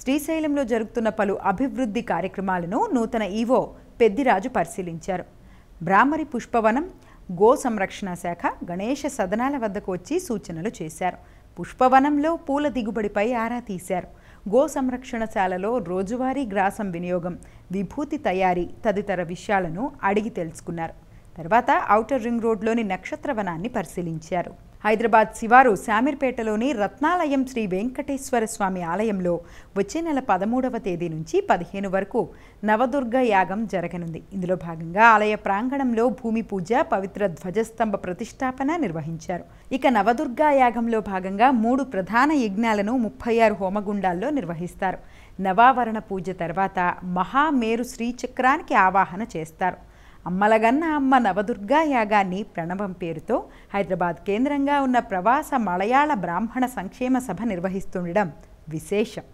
శ్రీశైలంలో జరుగుతున్న పలు అభివృద్ధి కార్యక్రమాలను నూతన ఈవో పెద్దిరాజు పరిశీలించారు బ్రాహ్మరి పుష్పవనం గో సంరక్షణ శాఖ గణేష సదనాల వద్దకు వచ్చి సూచనలు చేశారు పుష్పవనంలో పూల దిగుబడిపై ఆరా తీశారు గో సంరక్షణశాలలో రోజువారీ గ్రాసం వినియోగం విభూతి తయారీ తదితర విషయాలను అడిగి తెలుసుకున్నారు తర్వాత ఔటర్ రింగ్ రోడ్లోని నక్షత్రవనాన్ని పరిశీలించారు హైదరాబాద్ శివారు శామీర్పేటలోని రత్నాలయం శ్రీ వెంకటేశ్వర స్వామి ఆలయంలో వచ్చే నెల పదమూడవ తేదీ నుంచి పదిహేను వరకు నవదుర్గ యాగం జరగనుంది ఇందులో భాగంగా ఆలయ ప్రాంగణంలో భూమి పూజ పవిత్ర ధ్వజస్తంభ ప్రతిష్టాపన నిర్వహించారు ఇక నవదుర్గా యాగంలో భాగంగా మూడు ప్రధాన యజ్ఞాలను ముప్పై ఆరు హోమగుండాల్లో నిర్వహిస్తారు నవావరణ పూజ తర్వాత మహామేరు శ్రీచక్రానికి ఆవాహన చేస్తారు అమ్మలగన్న అమ్మ నవదుర్గా యాగాన్ని ప్రణవం పేరుతో హైదరాబాద్ కేంద్రంగా ఉన్న ప్రవాస మలయాళ బ్రాహ్మణ సంక్షేమ సభ నిర్వహిస్తుండడం విశేషం